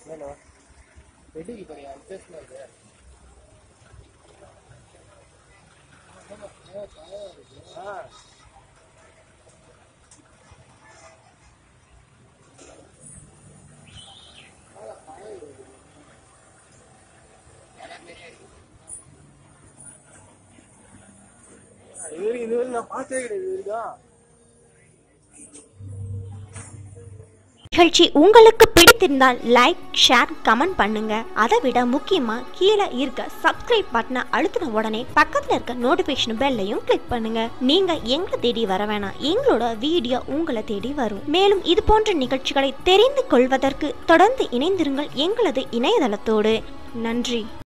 வேணும் வெடிக்கு பாருங்க வித்தியாசமா இருக்கு ஆ இது வரைக்கும் இது வரைக்கும் நான் பார்த்தே கிடையாது இது வரைக்கும் நிகழ்ச்சி உங்களுக்கு பிடித்திருந்தால் லைக் ஷேர் கமெண்ட் பண்ணுங்க அதை விட முக்கியமா கீழே இருக்க சப்ஸ்கிரைப் பட்டனை அழுத்தின உடனே பக்கத்துல இருக்க நோட்டிபிகேஷன் பெல்லையும் கிளிக் பண்ணுங்க நீங்க எங்களை தேடி வர வேணாம் எங்களோட வீடியோ உங்களை தேடி வரும் மேலும் இது போன்ற நிகழ்ச்சிகளை தெரிந்து கொள்வதற்கு தொடர்ந்து இணைந்திருங்கள் எங்களது இணையதளத்தோடு நன்றி